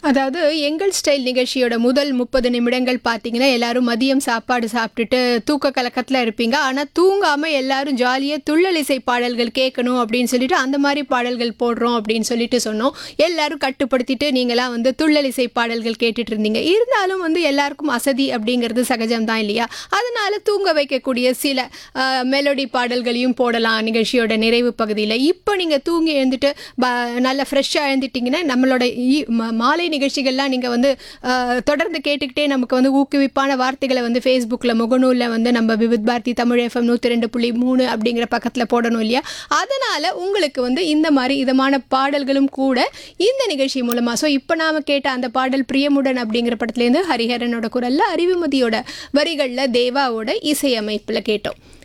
அதாவது எங்கள் ஸ்டைல் நிகழ்ச்சியோட முதல் முப்பது நிமிடங்கள் பார்த்தீங்கன்னா எல்லாரும் மதியம் சாப்பாடு சாப்பிட்டுட்டு தூக்க கலக்கத்தில் இருப்பீங்க ஆனால் தூங்காமல் எல்லாரும் ஜாலியாக துள்ளலிசை பாடல்கள் கேட்கணும் அப்படின்னு சொல்லிட்டு அந்த மாதிரி பாடல்கள் போடுறோம் அப்படின்னு சொல்லிட்டு சொன்னோம் எல்லாரும் கட்டுப்படுத்திட்டு நீங்களாம் வந்து துள்ளலிசை பாடல்கள் கேட்டுட்டு இருந்தீங்க இருந்தாலும் வந்து எல்லாருக்கும் அசதி அப்படிங்கிறது சகஜம் தான் இல்லையா அதனால தூங்க வைக்கக்கூடிய சில மெலோடி பாடல்களையும் போடலாம் நிகழ்ச்சியோட நிறைவு பகுதியில் இப்போ நீங்கள் தூங்கி எழுந்துட்டு ப- நல்லா ஃப்ரெஷ்ஷாக எழுந்துட்டிங்கன்னா நம்மளோட ஈ- ம- மாலை நிகழ்ச்சிகள்லாம் நீங்கள் வந்து அஹ், தொடர்ந்து கேட்டுக்கிட்டே நமக்கு வந்து ஊக்குவிப்பான வார்த்தைகளை வந்து ஃபேஸ்புக்கில் முகநூலில் வந்து நம்ம விவித் பாரதி தமிழ் எஃப்எம் நூற்றி ரெண்டு புள்ளி மூணு அப்படிங்கிற பக்கத்தில் போடணும் இல்லையா அதனால் உங்களுக்கு வந்து இந்த மாதிரி இதமான பாடல்களும் கூட இந்த நிகழ்ச்சி மூலமாக ஸோ இப்போ நாம் கேட்ட அந்த பாடல் பிரியமுடன் அப்படிங்கிற படத்துலேருந்து ஹரிஹரனோட குரலில் அறிவுமதியோட வரிகளில் தேவாவோட இசையமைப்பில் கேட்டோம்